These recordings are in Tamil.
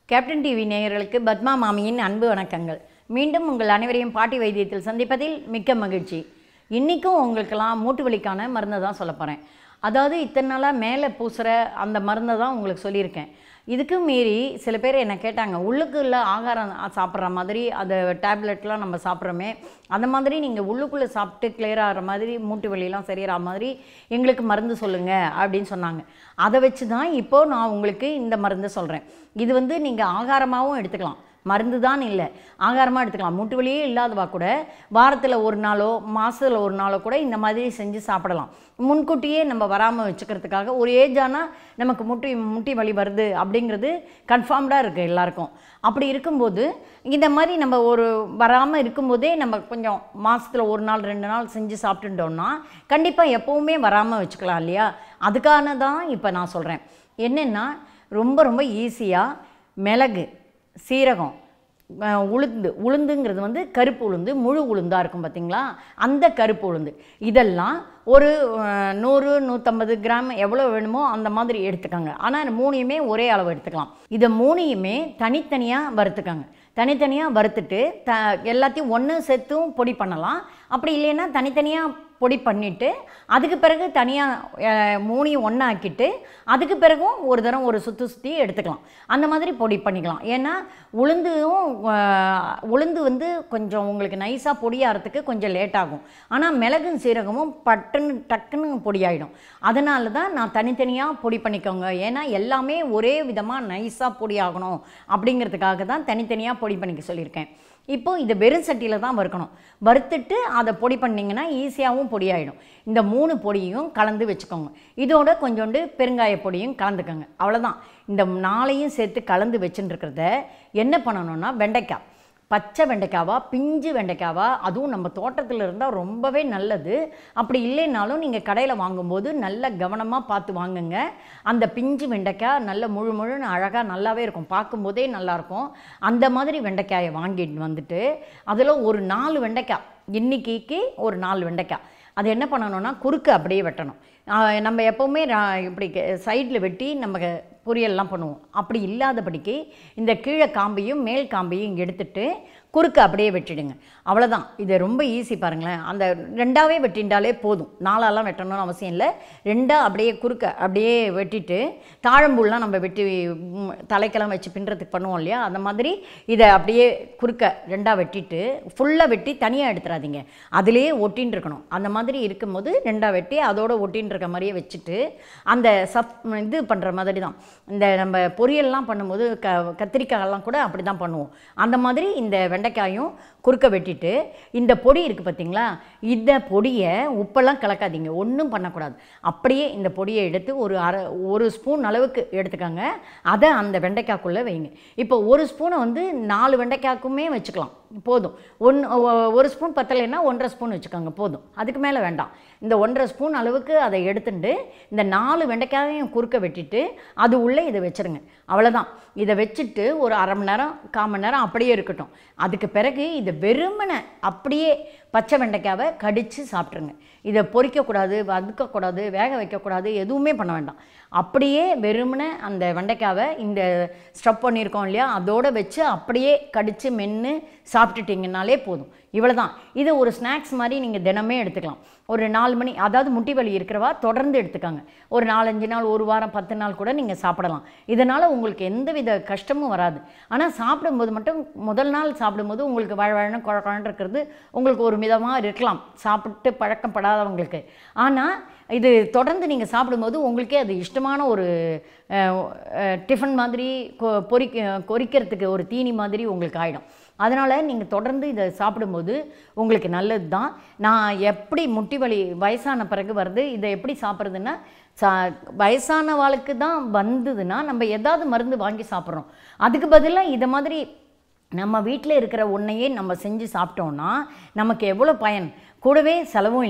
கேப்டன் டிவி நேயர்களுக்கு பத்மா மாமியின் அன்பு வணக்கங்கள் மீண்டும் உங்கள் அனைவரையும் பாட்டி வைத்தியத்தில் சந்திப்பதில் மிக்க மகிழ்ச்சி இன்றைக்கும் உங்களுக்கெல்லாம் மூட்டு வலிக்கான மருந்தை தான் சொல்ல போகிறேன் அதாவது இத்தனை நாளாக மேலே பூசுகிற அந்த மருந்தை தான் உங்களுக்கு சொல்லியிருக்கேன் இதுக்கும் மீறி சில பேர் என்னை கேட்டாங்க உள்ளுக்குள்ள ஆகாரம் சாப்பிட்ற மாதிரி அந்த டேப்லெட்லாம் நம்ம சாப்பிட்றோமே அந்த மாதிரி நீங்கள் உள்ளுக்குள்ளே சாப்பிட்டு clear ஆகிற மாதிரி மூட்டு வலியெல்லாம் சரியிற மாதிரி எங்களுக்கு மருந்து சொல்லுங்கள் அப்படின்னு சொன்னாங்க அதை வச்சு தான் இப்போது நான் உங்களுக்கு இந்த மருந்து சொல்கிறேன் இது வந்து நீங்கள் ஆகாரமாகவும் எடுத்துக்கலாம் மருந்து தான் இல்லை ஆகாரமாக எடுத்துக்கலாம் மூட்டு வலியே இல்லாதவா கூட வாரத்தில் ஒரு நாளோ மாதத்தில் ஒரு நாளோ கூட இந்த மாதிரி செஞ்சு சாப்பிடலாம் முன்கூட்டியே நம்ம வராமல் வச்சுக்கிறதுக்காக ஒரு ஏஜ் ஆனால் நமக்கு முட்டி முட்டி வலி வருது அப்படிங்கிறது கன்ஃபார்ம்டாக இருக்குது எல்லாருக்கும் அப்படி இருக்கும்போது இந்த மாதிரி நம்ம ஒரு வராமல் இருக்கும்போதே நம்ம கொஞ்சம் மாதத்தில் ஒரு நாள் ரெண்டு நாள் செஞ்சு சாப்பிட்டுட்டோம்னா கண்டிப்பாக எப்போவுமே வராமல் வச்சுக்கலாம் இல்லையா அதுக்கான தான் இப்போ நான் சொல்கிறேன் என்னென்னா ரொம்ப ரொம்ப ஈஸியாக மிளகு சீரகம் அஹ், உளுந்து உளுந்துங்கிறது வந்து கருப்பு உளுந்து முழு உளுந்தாக இருக்கும் பார்த்தீங்களா அந்த கருப்பு உளுந்து இதெல்லாம் ஒரு அஹ், நூறு நூற்றம்பது கிராம் எவ்வளோ வேணுமோ அந்த மாதிரி எடுத்துக்கோங்க ஆனால் மூணையுமே ஒரே அளவு எடுத்துக்கலாம் இதை மூணையுமே தனித்தனியாக வறுத்துக்கோங்க தனித்தனியாக வறுத்துட்டு த எல்லாத்தையும் ஒன்று சேர்த்தும் பொடி பண்ணலாம் அப்படி இல்லைன்னா தனித்தனியாக பொடி பண்ணிவிட்டு அதுக்கு பிறகு தனியாக மூணையும் ஒன்றாக்கிட்டு அதுக்கு பிறகும் ஒரு தரம் ஒரு சுற்றி சுற்றி எடுத்துக்கலாம் அந்த மாதிரி பொடி பண்ணிக்கலாம் ஏன்னா உளுந்தும் அஹ், உளுந்து வந்து கொஞ்சம் உங்களுக்கு நைஸாக பொடியாகிறதுக்கு கொஞ்சம் லேட் ஆகும் ஆனால் மிளகும் சீரகமும் பட்டுன்னு டக்குன்னு பொடியாயிடும் அதனால தான் நான் தனித்தனியாக பொடி பண்ணிக்கோங்க ஏன்னா எல்லாமே ஒரே விதமாக நைஸாக பொடி ஆகணும் அப்படிங்கிறதுக்காக தான் தனித்தனியாக பொடி பண்ணிக்க சொல்லியிருக்கேன் இப்போ இதை வெறும் சட்டியில் தான் வறுக்கணும் வறுத்துட்டு அதை பொடி பண்ணிங்கன்னா ஈஸியாகவும் பொடியாயிடும் இந்த மூணு பொடியும் கலந்து வச்சுக்கோங்க இதோட கொஞ்சோண்டு பெருங்காய பொடியும் கலந்துக்கோங்க அவ்வளோதான் இந்த நாளையும் சேர்த்து கலந்து வச்சுட்டுருக்கிறத என்ன பண்ணணும்னா வெண்டைக்காய் பச்சை வெண்டைக்காவா பிஞ்சு வெண்டைக்காவா அதுவும் நம்ம தோட்டத்தில் இருந்தால் ரொம்பவே நல்லது அப்படி இல்லைனாலும் நீங்கள் கடையில் வாங்கும்போது நல்ல கவனமாக பார்த்து வாங்குங்க அந்த பிஞ்சு வெண்டைக்காய் நல்ல முழு முழுன்னு அழகாக நல்லாவே இருக்கும் பார்க்கும்போதே நல்லாயிருக்கும் அந்த மாதிரி வெண்டைக்காயை வாங்கிட்டு வந்துட்டு அதில் ஒரு நாலு வெண்டைக்காய் இன்னைக்கு ஒரு நாலு வெண்டைக்காய் அது என்ன பண்ணணும்னா குறுக்கு அப்படியே வெட்டணும் ஆஹ் நம்ம எப்போவுமே ரா- இப்படி சைடில் வெட்டி நம்ம பொரியல்லாம் பண்ணுவோம் அப்படி இல்லாதபடிக்கு இந்த கீழே காம்பையும் மேல் காம்பையும் எடுத்துட்டு குறுக்கு அப்படியே வெட்டிடுங்க அவ்வளோதான் இது ரொம்ப ஈஸி பாருங்களேன் அந்த ரெண்டாவே வெட்டிண்டாலே போதும் நாலாலாம் வெட்டணும்னு அவசியம் இல்லை ரெண்டாக அப்படியே குறுக்க அப்படியே வெட்டிட்டு தாழம்பூலாம் நம்ம வெட்டி ம், தலைக்கெல்லாம் வச்சு பின்னுறதுக்கு பண்ணுவோம் இல்லையா அந்த மாதிரி இதை அப்படியே குறுக்க ரெண்டாக வெட்டிட்டு ஃபுல்லாக வெட்டி தனியாக எடுத்துடாதீங்க அதிலேயே ஒட்டின்னு இருக்கணும் அந்த மாதிரி இருக்கும்போது ரெண்டாக வெட்டி அதோட ஒட்டின்னு இருக்க மாதிரியே வச்சுட்டு அந்த சப் இது பண்ணுற மாதிரி தான் இந்த நம்ம பொரியல்லாம் பண்ணும்போது க கத்திரிக்காயெல்லாம் கூட அப்படி தான் பண்ணுவோம் அந்த மாதிரி இந்த வெண்டைக்காயும் குறுக்க வெட்டிட்டு இந்த பொடி இருக்குது பார்த்தீங்களா இந்த பொடியை உப்பெல்லாம் கலக்காதீங்க ஒன்றும் பண்ணக்கூடாது அப்படியே இந்த பொடியை எடுத்து ஒரு அரை ஒரு ஸ்பூன் அளவுக்கு எடுத்துக்கோங்க அதை அந்த வெண்டைக்காய்க்குள்ளே வைங்க இப்போ ஒரு ஸ்பூனை வந்து நாலு வெண்டைக்காய்க்குமே வச்சுக்கலாம் போதும் ஒன் ஒரு ஸ்பூன் பத்தலைன்னா ஒன்றரை ஸ்பூன் வச்சுக்கோங்க போதும் அதுக்கு மேலே வேண்டாம் இந்த ஒன்றரை ஸ்பூன் அளவுக்கு அதை எடுத்துட்டு இந்த நாலு வெண்டைக்காயையும் குறுக்க வெட்டிட்டு அது உள்ளே இதை வச்சிருங்க அவ்வளோதான் இதை வச்சுட்டு ஒரு அரை மணி நேரம் கால் மணி நேரம் அப்படியே இருக்கட்டும் அதுக்கு பிறகு இதை வெறுமனை அப்படியே பச்சை வெண்டைக்காவை கடித்து சாப்பிட்ருங்க இதை பொரிக்கக்கூடாது வதக்கக்கூடாது வேக வைக்கக்கூடாது எதுவுமே பண்ண வேண்டாம் அப்படியே வெறுமனை அந்த வெண்டைக்காவை இந்த ஸ்டப் பண்ணியிருக்கோம் இல்லையா அதோடு வச்சு அப்படியே கடித்து மென்று சாப்பிட்டுட்டிங்கனாலே போதும் இவ்வளோ தான் இது ஒரு ஸ்நாக்ஸ் மாதிரி நீங்கள் தினமே எடுத்துக்கலாம் ஒரு நாலு மணி அதாவது முட்டி வலி இருக்கிறவா தொடர்ந்து எடுத்துக்காங்க ஒரு நாலஞ்சு நாள் ஒரு வாரம் பத்து நாள் கூட நீங்கள் சாப்பிடலாம் இதனால் உங்களுக்கு எந்தவித கஷ்டமும் வராது ஆனால் சாப்பிடும்போது மட்டும் முதல் நாள் சாப்பிடும்போது உங்களுக்கு வழ வழன்னு குழ குழன்னு இருக்கிறது உங்களுக்கு ஒரு மிதமாக இருக்கலாம் சாப்பிட்டு பழக்கப்படாதவங்களுக்கு ஆனால் இது தொடர்ந்து நீங்கள் சாப்பிடும்போது உங்களுக்கே அது இஷ்டமான ஒரு அஹ், அஹ், டிஃபன் மாதிரி கொ- பொரிக்க கொறிக்கிறதுக்கு ஒரு தீனி மாதிரி உங்களுக்கு ஆகிடும் அதனால் நீங்கள் தொடர்ந்து இதை சாப்பிடும்போது உங்களுக்கு நல்லது தான் நான் எப்படி முட்டி வலி வயசான பிறகு வருது இதை எப்படி சாப்பிட்றதுன்னா சா வயசானவாளுக்கு தான் வந்ததுன்னா நம்ம ஏதாவது மருந்து வாங்கி சாப்பிட்றோம் அதுக்கு பதிலாக இதை மாதிரி நம்ம வீட்டில் இருக்கிற ஒன்றையே நம்ம செஞ்சு சாப்பிட்டோன்னா நமக்கு எவ்வளோ பயன் கூடவே செலவும் இல்லை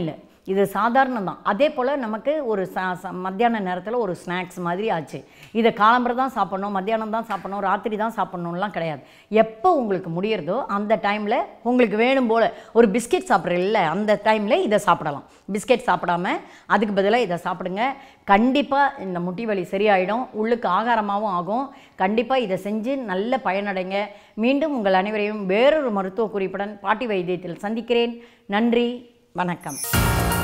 இது சாதாரணம் தான் அதே போல் நமக்கு ஒரு ச ச- மத்தியான நேரத்தில் ஒரு ஸ்நாக்ஸ் மாதிரி ஆச்சு இதை காலம்பரை தான் சாப்பிட்ணும் மத்தியானம் தான் சாப்பிட்ணும் ராத்திரி தான் சாப்பிட்ணும்லாம் கிடையாது எப்போ உங்களுக்கு முடியறதோ அந்த டைமில் உங்களுக்கு வேணும் போல் ஒரு பிஸ்கெட் சாப்பிட்றீங்கள அந்த டைமில் இதை சாப்பிடலாம் பிஸ்கெட் சாப்பிடாம அதுக்கு பதிலாக இதை சாப்பிடுங்க கண்டிப்பாக இந்த முட்டி வலி சரியாயிடும் உள்ளுக்கு ஆகாரமாகவும் ஆகும் கண்டிப்பாக இதை செஞ்சு நல்ல பயனடைங்க மீண்டும் உங்கள் அனைவரையும் வேறொரு மருத்துவ குறிப்புடன் பாட்டி வைத்தியத்தில் சந்திக்கிறேன் நன்றி வணக்கம்